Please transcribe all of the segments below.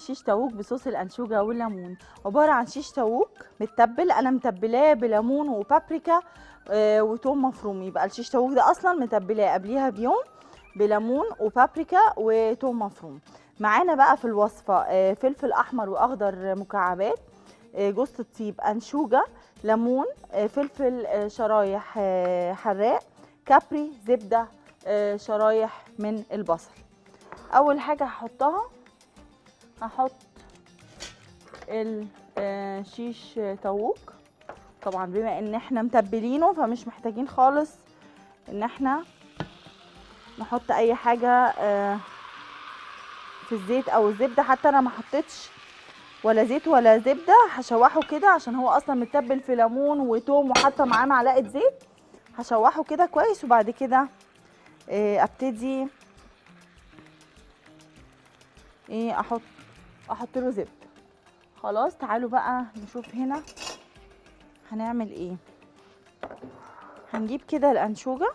شيش تاووك بصوص الانشوجه والليمون عباره عن شيش تاووك متبل انا متبلاه بليمون وبابريكا آه، وتوم مفروم يبقى الشيش تاووك ده اصلا متبلاه قبليها بيوم بليمون وبابريكا وتوم مفروم معانا بقى في الوصفه آه، فلفل احمر واخضر مكعبات آه، جوز الطيب انشوجه ليمون آه، فلفل آه، شرايح آه، حراق كابري زبده آه، شرايح من البصل اول حاجه هحطها هحط الشيش تاووك طبعا بما ان احنا متبلينه فمش محتاجين خالص ان احنا نحط اي حاجه آه، في الزيت او الزبده حتى انا ما حطيتش ولا زيت ولا زبده هشوحه كده عشان هو اصلا متبل في ليمون وتوم وحاطه معاه معلقه زيت هشوحه كده كويس وبعد كده آه، ابتدي ايه احط احط له زبده خلاص تعالوا بقى نشوف هنا هنعمل ايه هنجيب كده الانشوجه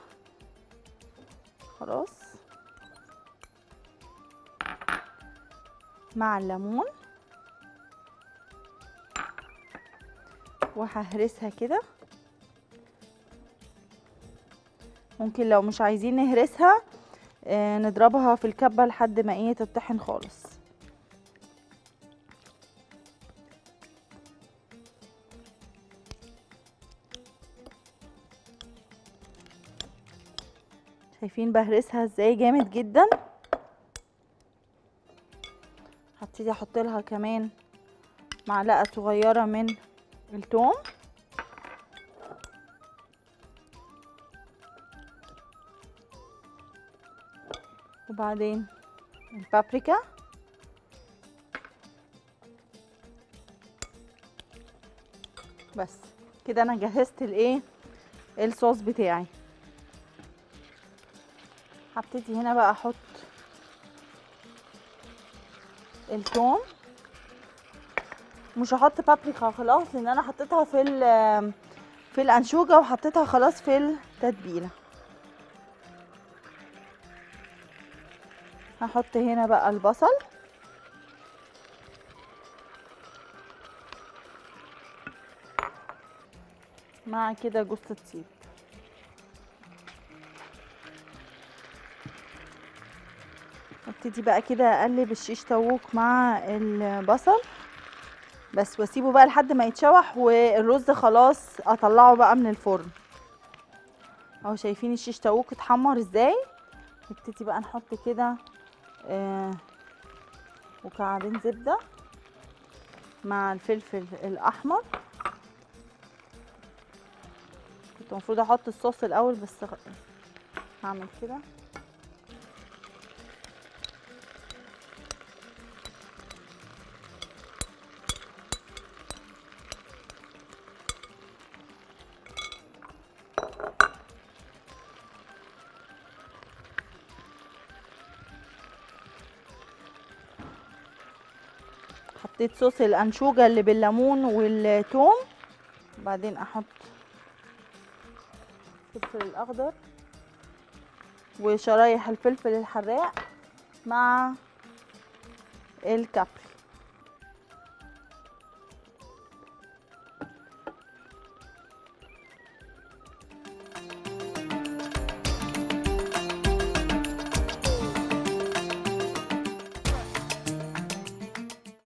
خلاص مع الليمون وههرسها كده ممكن لو مش عايزين نهرسها آه، نضربها في الكبة لحد ما ايه تطحن خالص شايفين بهرسها ازاي جامد جدا هبتدي احط لها كمان معلقه صغيره من الثوم وبعدين البابريكا بس كده انا جهزت الايه الصوص بتاعي هبتدي هنا بقى احط الثوم مش هحط بابريكا خلاص لان انا حطيتها في ال- في الانشوجه وحطيتها خلاص في التتبيله هحط هنا بقى البصل مع كده جوز الطيب ابتدي بقى كده اقلب الشيش تاووك مع البصل بس واسيبه بقى لحد ما يتشوح والرز خلاص اطلعه بقى من الفرن اهو شايفين الشيش تاووك اتحمر ازاي نبتدي بقى نحط كده آه مكعبين زبدة مع الفلفل الأحمر كنت المفروض أحط الصوص الأول بس غ- هعمل كده حطيت صوص الانشوجة اللي بالليمون والثوم وبعدين احط الفلفل الاخضر وشرايح الفلفل الحراق مع الكابري